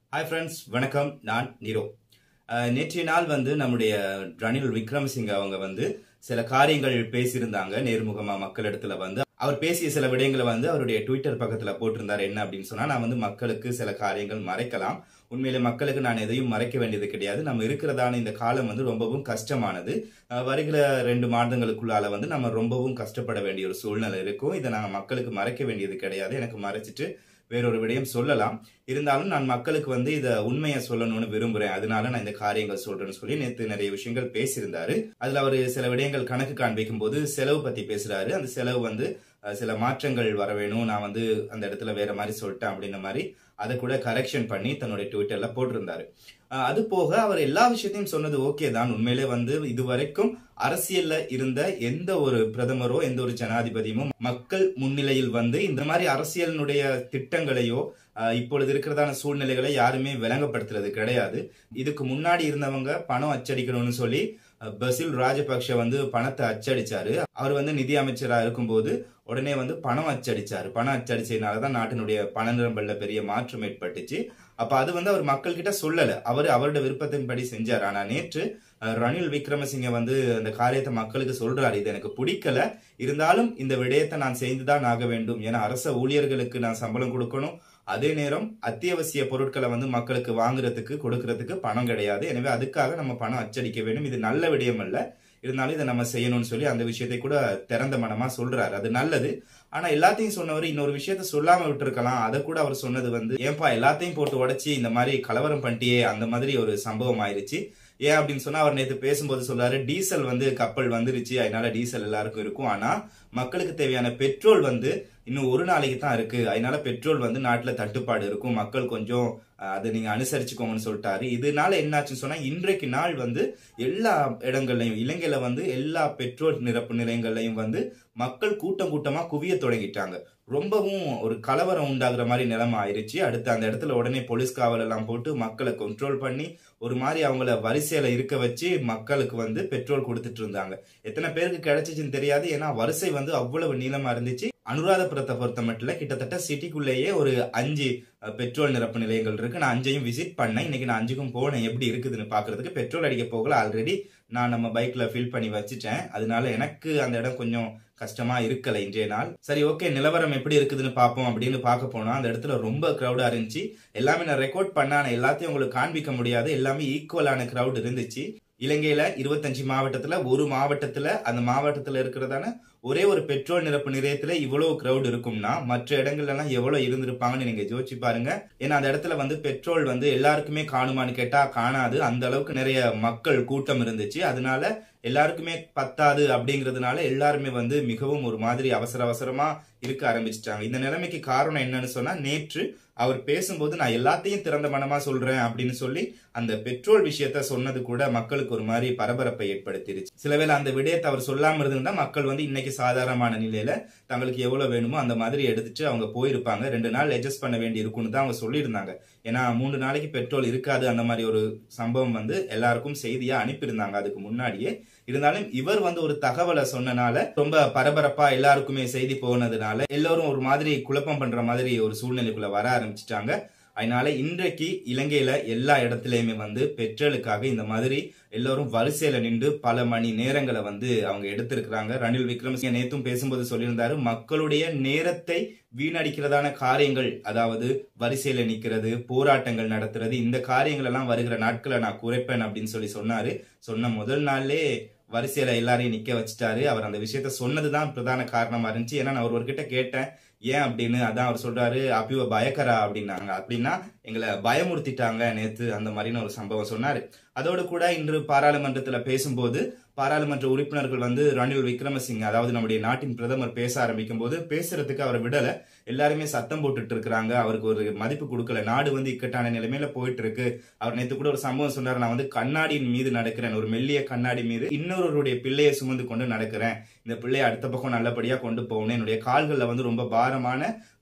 hi friends வணக்கம் நான் நீரோ அஹ், நேற்றைய நாள் வந்து நம்முடைய ரணில் விக்ரமசிங்க அவங்க வந்து சில காரியங்கள் பேசியிருந்தாங்க நேர்முகமா மக்களிடத்துல வந்து அவர் பேசிய சில விடயங்களை வந்து அவருடைய ட்விட்டர் பக்கத்துல போட்டிருந்தார் என்ன அப்படின்னு சொன்னா நான் வந்து மக்களுக்கு சில காரியங்கள் மறைக்கலாம் உண்மையிலே மக்களுக்கு நான் எதையும் மறைக்க வேண்டியது கிடையாது நம்ம இருக்கிறதான இந்த காலம் வந்து ரொம்பவும் கஷ்டமானது அஹ், வருகிற ரெண்டு மாதங்களுக்குள்ளால வந்து நம்ம ரொம்பவும் கஷ்டப்பட வேண்டிய ஒரு சூழ்நிலை இருக்கும் இதை நாங்கள் மக்களுக்கு மறைக்க வேண்டியது கிடையாது எனக்கு மறைச்சிட்டு வேறொரு விடயம் சொல்லலாம் இருந்தாலும் நான் மக்களுக்கு வந்து இத உண்மையை சொல்லணும்னு விரும்புறேன் அதனால நான் இந்த காரியங்கள் சொல்றேன்னு சொல்லி நேத்து நிறைய விஷயங்கள் பேசியிருந்தாரு அதுல அவர் சில விடயங்கள் கணக்கு காண்பிக்கும் போது செலவு பத்தி பேசுறாரு அந்த செலவு வந்து அஹ், சில மாற்றங்கள் வர வேணும் நான் வந்து அந்த இடத்துல வேற மாதிரி சொல்லிட்டேன் அப்படின்ற மாதிரி அதை கூட கரெக்ஷன் பண்ணி தன்னுடைய ட்விட்டர்ல போட்டிருந்தாரு அஹ், அது போக அவர் எல்லா விஷயத்தையும் சொன்னது ஓகே தான் உண்மையிலே வந்து இதுவரைக்கும் அரசியல்ல இருந்த எந்த ஒரு பிரதமரோ எந்த ஒரு ஜனாதிபதியும் மக்கள் முன்னிலையில் வந்து இந்த மாதிரி அரசியலினுடைய திட்டங்களையோ அஹ், இப்பொழுது இருக்கிறதான சூழ்நிலைகளை யாருமே விளங்கப்படுத்துறது கிடையாது இதுக்கு முன்னாடி இருந்தவங்க பணம் அச்சடிக்கணும்னு சொல்லி அஹ், பசில் ராஜபக்ஷ வந்து பணத்தை அச்சடிச்சாரு அவர் வந்து நிதி அமைச்சரா இருக்கும்போது உடனே வந்து பணம் அச்சடிச்சாரு பணம் அச்சடிச்சதுனால தான் நாட்டினுடைய பண நிரம்பல்ல பெரிய மாற்றம் ஏற்பட்டுச்சு அப்ப அது வந்து அவர் மக்கள் கிட்ட சொல்லல அவர் அவருடைய விருப்பத்தின்படி செஞ்சார் ஆனா நேற்று அஹ், ரணில் விக்ரமசிங்க வந்து அந்த காரியத்தை மக்களுக்கு சொல்றாரு இது எனக்கு பிடிக்கல இருந்தாலும் இந்த விடயத்தை நான் செய்துதான் ஆக வேண்டும் ஏன்னா அரச ஊழியர்களுக்கு நான் சம்பளம் கொடுக்கணும் அதே நேரம் அத்தியாவசிய பொருட்களை வந்து மக்களுக்கு வாங்குறதுக்கு கொடுக்கறதுக்கு பணம் கிடையாது எனவே அதுக்காக நம்ம பணம் அச்சடிக்க வேண்டும் இது நல்ல விடயம் அல்ல இருந்தாலும் இதை நம்ம செய்யணும்னு சொல்லி அந்த விஷயத்தை கூட திறந்த மனமா சொல்றாரு அது நல்லது ஆனா எல்லாத்தையும் சொன்னவர் இன்னொரு விஷயத்த சொல்லாம விட்டுருக்கலாம் அதை கூட அவர் சொன்னது வந்து ஏன்பா எல்லாத்தையும் போட்டு உடைச்சி இந்த மாதிரி கலவரம் பண்ணிட்டியே அந்த மாதிரி ஒரு சம்பவம் ஆயிருச்சு ஏன் அப்படின்னு சொன்னா அவர் நேத்து பேசும்போது சொல்றாரு டீசல் வந்து கப்பல் வந்துருச்சு அதனால டீசல் எல்லாருக்கும் இருக்கும் ஆனா மக்களுக்கு தேவையான பெட்ரோல் வந்து இன்னும் ஒரு நாளைக்கு தான் இருக்கு அதனால பெட்ரோல் வந்து நாட்டுல தட்டுப்பாடு இருக்கும் மக்கள் கொஞ்சம் அஹ், அதை நீங்க அனுசரிச்சுக்கோங்கன்னு சொல்லிட்டாரு இதனால என்னாச்சுன்னு சொன்னா இன்றைக்கு நாள் வந்து எல்லா இடங்கள்லயும் இலங்கையில வந்து எல்லா பெட்ரோல் நிரப்பு நிலையங்கள்லயும் வந்து மக்கள் கூட்டம் கூட்டமா குவிய தொடங்கிட்டாங்க ரொம்பவும் ஒரு கலவரம் உண்டாகுற மாதிரி நிலைமை ஆயிருச்சு அடுத்து அந்த இடத்துல உடனே போலீஸ் காவல் எல்லாம் போட்டு மக்களை கண்ட்ரோல் பண்ணி ஒரு மாதிரி அவங்கள வரிசையில இருக்க வச்சு மக்களுக்கு வந்து பெட்ரோல் கொடுத்துட்டு இருந்தாங்க எத்தனை பேருக்கு கிடைச்சிச்சுன்னு தெரியாது ஏன்னா வரிசை வந்து அவ்வளவு நீளமா இருந்துச்சு அனுராதபுரத்தை பொறுத்த மட்டும் கிட்டத்தட்ட சிட்டிக்குள்ளேயே ஒரு அஞ்சு அஹ், பெட்ரோல் நிரப்பு நிலையங்கள் இருக்கு நான் அஞ்சையும் விசிட் பண்ணேன் இன்னைக்கு நான் அஞ்சுக்கும் போனேன் எப்படி இருக்குதுன்னு பாக்குறதுக்கு பெட்ரோல் அடிக்க போகல ஆல்ரெடி நான் நம்ம பைக்ல ஃபில் பண்ணி வச்சுட்டேன் அதனால எனக்கு அந்த இடம் கொஞ்சம் கஷ்டமா இருக்கல இன்றைய நாள் சரி ஓகே நிலவரம் எப்படி இருக்குதுன்னு பார்ப்போம் அப்படின்னு பார்க்க போனா அந்த இடத்துல ரொம்ப கிரௌடா இருந்துச்சு எல்லாமே நான் ரெக்கார்ட் பண்ண ஆனா எல்லாத்தையும் உங்களுக்கு காண்பிக்க முடியாது எல்லாமே ஈக்குவலான கிரௌட் இருந்துச்சு இலங்கையில இருபத்தஞ்சு மாவட்டத்துல ஒரு மாவட்டத்துல அந்த மாவட்டத்துல இருக்கிறதான ஒரே ஒரு பெட்ரோல் நிரப்பு நிலையத்துல இவ்வளவு கிரௌட் இருக்கும்னா மற்ற இடங்கள்ல எல்லாம் எவ்வளவு இருந்திருப்பாங்கன்னு நீங்க யோசிச்சு பாருங்க ஏன்னா அந்த இடத்துல வந்து பெட்ரோல் வந்து எல்லாருக்குமே காணுமான்னு கேட்டா காணாது அந்த அளவுக்கு நிறைய மக்கள் கூட்டம் இருந்துச்சு அதனால எல்லாருக்குமே பத்தாது அப்படிங்கறதுனால எல்லாருமே வந்து மிகவும் ஒரு மாதிரி அவசர அவசரமா இருக்க ஆரம்பிச்சிட்டாங்க இந்த நிலைமைக்கு காரணம் என்னன்னு சொன்னா நேற்று அவர் பேசும்போது நான் எல்லாத்தையும் திறந்த மனமா சொல்றேன் அப்படின்னு சொல்லி அந்த பெட்ரோல் விஷயத்த சொன்னது கூட மக்களுக்கு ஒரு மாதிரி பரபரப்பை ஏற்படுத்திருச்சு சிலவேளை அந்த விடயத்தை அவர் சொல்லாம இருந்திருந்தா மக்கள் வந்து இன்னைக்கு சாதாரணமான நிலையில தங்களுக்கு எவ்வளவு வேணுமோ அந்த மாதிரி எடுத்துட்டு அவங்க போயிருப்பாங்க ரெண்டு நாள் அட்ஜஸ்ட் பண்ண வேண்டி இருக்கும்னு தான் அவங்க சொல்லியிருந்தாங்க ஏன்னா மூணு நாளைக்கு பெட்ரோல் இருக்காது அந்த மாதிரி ஒரு சம்பவம் வந்து எல்லாருக்கும் செய்தியா அனுப்பியிருந்தாங்க அதுக்கு முன்னாடியே இருந்தாலும் இவர் வந்து ஒரு தகவலை சொன்னனால ரொம்ப பரபரப்பா எல்லாருக்குமே செய்தி போனதுனால எல்லாரும் ஒரு மாதிரி குழப்பம் பண்ற மாதிரி ஒரு சூழ்நிலைக்குள்ள வர ஆரம்பிச்சிட்டாங்க அதனால இன்றைக்கு இலங்கையில எல்லா இடத்துலயுமே வந்து பெட்ரோலுக்காக இந்த மாதிரி எல்லாரும் வரிசையில நின்று பல மணி நேரங்களை வந்து அவங்க எடுத்திருக்கிறாங்க ரணில் விக்ரமசிங்க நேத்தும் பேசும்போது சொல்லியிருந்தாரு மக்களுடைய நேரத்தை வீணடிக்கிறதான காரியங்கள் அதாவது வரிசையில நிக்கிறது போராட்டங்கள் நடத்துறது இந்த காரியங்கள் எல்லாம் வருகிற நாட்களை நான் குறைப்பேன் அப்படின்னு சொல்லி சொன்னாரு சொன்ன முதல் நாள்லே வரிசையில எல்லாரையும் நிக்க வச்சுட்டாரு அவர் அந்த விஷயத்த சொன்னதுதான் பிரதான காரணமா இருந்துச்சு ஏன்னா நான் ஒருவர்கிட்ட கேட்டேன் ஏன் அப்படின்னு அதான் அவர் சொல்றாரு அப்பிவ பயக்கரா அப்படின்னாங்க அப்படின்னா எங்களை பயமுறுத்திட்டாங்க நேத்து அந்த மாதிரின்னு ஒரு சம்பவம் சொன்னாரு அதோடு கூட இன்று பாராளுமன்றத்துல பேசும்போது பாராளுமன்ற உறுப்பினர்கள் வந்து ரணில் விக்ரமசிங்க அதாவது நம்முடைய நாட்டின் பிரதமர் பேச ஆரம்பிக்கும் போது பேசுறதுக்கு அவரை விடல எல்லாருமே சத்தம் போட்டுட்டு இருக்கிறாங்க அவருக்கு ஒரு மதிப்பு கொடுக்கல நாடு வந்து இக்கட்டான நிலைமையில போயிட்டு இருக்கு அவர் நேத்து கூட ஒரு சம்பவம் சொன்னார் நான் வந்து கண்ணாடியின் மீது நடக்கிறேன் ஒரு மெல்லிய கண்ணாடி மீது இன்னொருவருடைய பிள்ளையை சுமந்து கொண்டு நடக்கிறேன் இந்த பிள்ளையை அடுத்த பக்கம் நல்லபடியா கொண்டு போகணும் என்னுடைய கால்கள்ல வந்து ரொம்ப பாரமான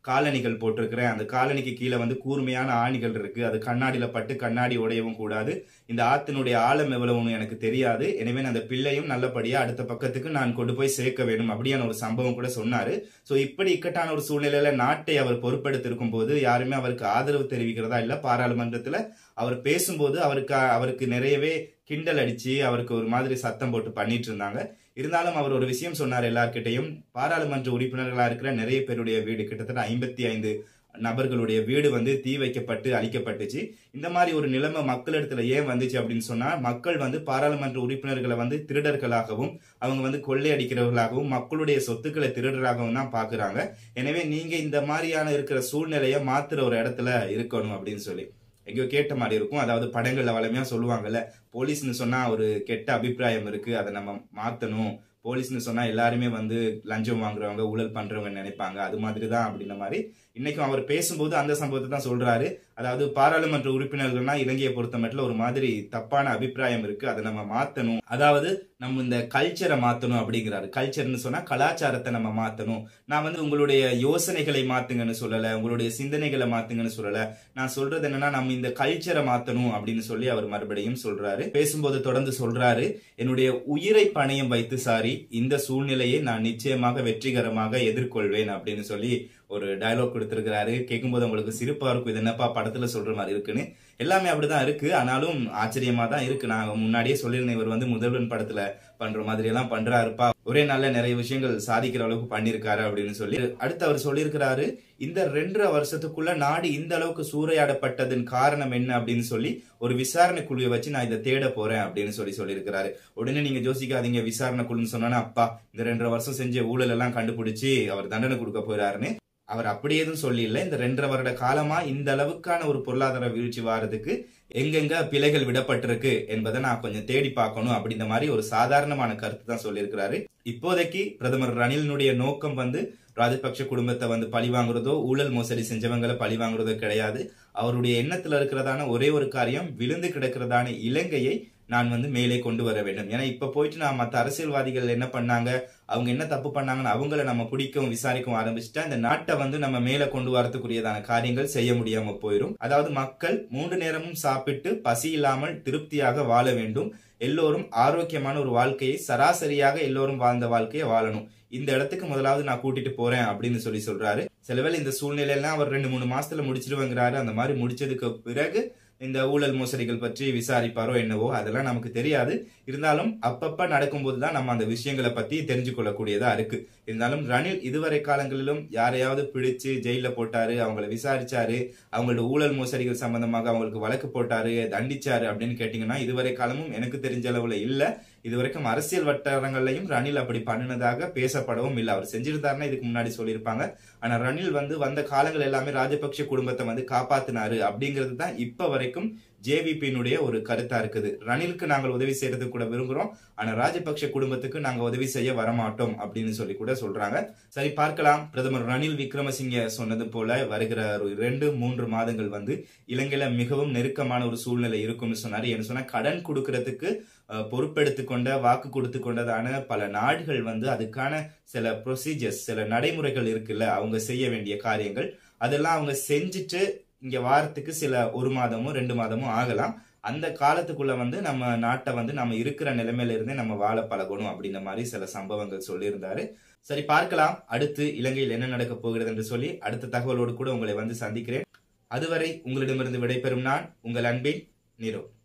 காலணிகள் போட்டிருக்கிறேன் அந்த காலணிக்கு கீழே வந்து கூர்மையான ஆணிகள் இருக்கு அது கண்ணாடியில பட்டு கண்ணாடி உடையவும் கூடாது இந்த ஆத்தினுடைய ஆழம் எவ்வளவுன்னு எனக்கு தெரியாது எனவே நான் அந்த பிள்ளையும் நல்லபடியா அடுத்த பக்கத்துக்கு நான் கொண்டு போய் சேர்க்க வேண்டும் அப்படியான ஒரு சம்பவம் கூட சொன்னாரு சோ இப்படி இக்கட்டான ஒரு சூழ்நிலையில நாட்டை அவர் பொறுப்பெடுத்திருக்கும் போது யாருமே அவருக்கு ஆதரவு தெரிவிக்கிறதா இல்ல பாராளுமன்றத்துல அவர் பேசும்போது அவருக்கு அவருக்கு நிறையவே கிண்டல் அடிச்சு அவருக்கு ஒரு மாதிரி சத்தம் போட்டு பண்ணிட்டு இருந்தாங்க இருந்தாலும் அவர் ஒரு விஷயம் சொன்னார் எல்லார்கிட்டையும் பாராளுமன்ற உறுப்பினர்களா இருக்கிற நிறைய பேருடைய வீடு கிட்டத்தட்ட ஐம்பத்தி ஐந்து நபர்களுடைய வீடு வந்து தீ வைக்கப்பட்டு அழிக்கப்பட்டுச்சு இந்த மாதிரி ஒரு நிலைமை மக்களிடத்துல ஏன் வந்துச்சு அப்படின்னு சொன்னா மக்கள் வந்து பாராளுமன்ற உறுப்பினர்களை வந்து திருடர்களாகவும் அவங்க வந்து கொள்ளையடிக்கிறவர்களாகவும் மக்களுடைய சொத்துக்களை திருடராகவும் தான் பாக்குறாங்க எனவே நீங்க இந்த மாதிரியான இருக்கிற சூழ்நிலையை மாத்துற ஒரு இடத்துல இருக்கணும் அப்படின்னு சொல்லி எங்கேயோ கேட்ட மாதிரி இருக்கும் அதாவது படங்கள்ல வளமையா சொல்லுவாங்கல்ல போலீஸ்னு சொன்னா ஒரு கெட்ட அபிப்பிராயம் இருக்கு அதை நம்ம மாத்தணும் போலீஸ்னு சொன்னா எல்லாருமே வந்து லஞ்சம் வாங்குறவங்க ஊழல் பண்றவங்க நினைப்பாங்க அது மாதிரி தான் அப்படின்ற மாதிரி இன்னைக்கும் அவர் பேசும்போது அந்த சம்பவத்தை தான் சொல்றாரு அதாவது பாராளுமன்ற உறுப்பினர்கள்னா இலங்கையை பொறுத்த மட்டும் ஒரு மாதிரி தப்பான அபிப்பிராயம் இருக்கு அதை நம்ம மாத்தணும் அதாவது நம்ம இந்த கல்ச்சரை மாத்தணும் அப்படிங்கிறாரு கல்ச்சர்னு சொன்னா கலாச்சாரத்தை நம்ம மாத்தணும் நான் வந்து உங்களுடைய யோசனைகளை மாத்துங்கன்னு சொல்லல உங்களுடைய சிந்தனைகளை மாத்துங்கன்னு சொல்லல நான் சொல்றது என்னன்னா நம்ம இந்த கல்ச்சரை மாத்தணும் அப்படின்னு சொல்லி அவர் மறுபடியும் சொல்றாரு பேசும்போது தொடர்ந்து சொல்றாரு என்னுடைய உயிரை பணயம் வைத்து சாரி இந்த சூழ்நிலையை நான் நிச்சயமாக வெற்றிகரமாக எதிர்கொள்வேன் அப்படின்னு சொல்லி ஒரு டயலாக் கொடுத்திருக்கிறாரு கேட்கும்போது உங்களுக்கு சிரிப்பா இருக்கும் இது என்னப்பா படத்துல சொல்ற மாதிரி இருக்குன்னு எல்லாமே அப்படிதான் இருக்கு ஆனாலும் ஆச்சரியமா தான் இருக்கு நான் முன்னாடியே சொல்லியிருந்தேன் இவர் வந்து முதல்வன் படத்துல பண்ற மாதிரி எல்லாம் பண்றாருப்பா ஒரே நாள்ல நிறைய விஷயங்கள் சாதிக்கிற அளவுக்கு பண்ணிருக்காரு அப்படின்னு சொல்லி அடுத்து அவர் சொல்லியிருக்கிறாரு இந்த ரெண்டரை வருஷத்துக்குள்ள நாடு இந்த அளவுக்கு சூறையாடப்பட்டதன் காரணம் என்ன அப்படின்னு சொல்லி ஒரு விசாரணை குழுவை வச்சு நான் இதை தேட போறேன் அப்படின்னு சொல்லி சொல்லியிருக்கிறாரு உடனே நீங்க யோசிக்காதீங்க விசாரணை குழுன்னு சொன்னா அப்பா இந்த ரெண்டரை வருஷம் செஞ்ச ஊழல் எல்லாம் கண்டுபிடிச்சு அவர் தண்டனை கொடுக்க போறாருன்னு அவர் அப்படி எதுவும் சொல்லி இல்லை இந்த ரெண்டரை வருட காலமா இந்த அளவுக்கான ஒரு பொருளாதார வீழ்ச்சி வாரதுக்கு எங்கெங்க பிழைகள் விடப்பட்டிருக்கு என்பதை நான் கொஞ்சம் தேடி பார்க்கணும் அப்படின்ற மாதிரி ஒரு சாதாரணமான கருத்து தான் சொல்லியிருக்கிறாரு இப்போதைக்கு பிரதமர் ரணிலினுடைய நோக்கம் வந்து ராஜபக்ஷ குடும்பத்தை வந்து பழி வாங்குறதோ ஊழல் மோசடி செஞ்சவங்களை பழி வாங்குறதோ கிடையாது அவருடைய எண்ணத்துல இருக்கிறதான ஒரே ஒரு காரியம் விழுந்து கிடக்கிறதான இலங்கையை நான் வந்து மேலே கொண்டு வர வேண்டும் ஏன்னா இப்ப போயிட்டு நான் மற்ற அரசியல்வாதிகள் என்ன பண்ணாங்க அவங்க என்ன தப்பு பண்ணாங்கன்னு அவங்கள நம்ம பிடிக்கவும் விசாரிக்கவும் ஆரம்பிச்சுட்டா இந்த நாட்டை வந்து நம்ம மேல கொண்டு வரதுக்குரியதான காரியங்கள் செய்ய முடியாம போயிடும் அதாவது மக்கள் மூன்று நேரமும் சாப்பிட்டு பசி இல்லாமல் திருப்தியாக வாழ வேண்டும் எல்லோரும் ஆரோக்கியமான ஒரு வாழ்க்கையை சராசரியாக எல்லோரும் வாழ்ந்த வாழ்க்கையை வாழணும் இந்த இடத்துக்கு முதலாவது நான் கூட்டிட்டு போறேன் அப்படின்னு சொல்லி சொல்றாரு சிலவேளை இந்த சூழ்நிலையெல்லாம் அவர் ரெண்டு மூணு மாசத்துல முடிச்சிருவாங்கிறாரு அந்த மாதிரி முடிச்சதுக்கு பிறகு இந்த ஊழல் மோசடிகள் பற்றி விசாரிப்பாரோ என்னவோ அதெல்லாம் நமக்கு தெரியாது இருந்தாலும் அப்பப்ப நடக்கும்போது தான் நம்ம அந்த விஷயங்களை பத்தி தெரிஞ்சு கொள்ளக்கூடியதா இருக்கு இருந்தாலும் ரணில் இதுவரை காலங்களிலும் யாரையாவது பிடிச்சு ஜெயில போட்டாரு அவங்கள விசாரிச்சாரு அவங்களோட ஊழல் மோசடிகள் சம்பந்தமாக அவங்களுக்கு வழக்கு போட்டாரு தண்டிச்சாரு அப்படின்னு கேட்டீங்கன்னா இதுவரை காலமும் எனக்கு தெரிஞ்ச அளவுல இல்ல இதுவரைக்கும் அரசியல் வட்டாரங்கள்லையும் ரணில் அப்படி பண்ணினதாக பேசப்படவும் இல்லை அவர் செஞ்சிருந்தாருன்னா இதுக்கு முன்னாடி சொல்லியிருப்பாங்க ஆனா ரணில் வந்து வந்த காலங்கள் எல்லாமே ராஜபக்ஷ குடும்பத்தை வந்து காப்பாத்தினாரு அப்படிங்கிறது தான் இப்ப வரைக்கும் ஜேவிபியினுடைய ஒரு கருத்தா இருக்குது ரணிலுக்கு நாங்கள் உதவி செய்யறதுக்கு கூட விரும்புகிறோம் ஆனா ராஜபக்ஷ குடும்பத்துக்கு நாங்க உதவி செய்ய வரமாட்டோம் அப்படின்னு சொல்லி கூட சொல்றாங்க சரி பார்க்கலாம் பிரதமர் ரணில் விக்ரமசிங்க சொன்னது போல வருகிற ஒரு இரண்டு மூன்று மாதங்கள் வந்து இலங்கையில மிகவும் நெருக்கமான ஒரு சூழ்நிலை இருக்கும்னு சொன்னாரு என்ன சொன்னா கடன் கொடுக்கறதுக்கு பொறுப்பெடுத்து கொண்ட வாக்கு கொடுத்து கொண்டதான பல நாடுகள் வந்து அதுக்கான சில ப்ரொசீஜர்ஸ் சில நடைமுறைகள் இருக்குல்ல அவங்க செய்ய வேண்டிய காரியங்கள் அதெல்லாம் அவங்க செஞ்சுட்டு இங்க வாரத்துக்கு சில ஒரு மாதமோ ரெண்டு மாதமோ ஆகலாம் அந்த காலத்துக்குள்ள வந்து நம்ம நாட்டை வந்து நம்ம இருக்கிற நிலைமையில இருந்தே நம்ம வாழ பழகணும் அப்படின்ற மாதிரி சில சம்பவங்கள் சொல்லியிருந்தாரு சரி பார்க்கலாம் அடுத்து இலங்கையில் என்ன நடக்க போகிறது என்று சொல்லி அடுத்த தகவலோடு கூட உங்களை வந்து சந்திக்கிறேன் அதுவரை உங்களிடமிருந்து விடைபெறும் நான் உங்கள் அன்பின் நீரோ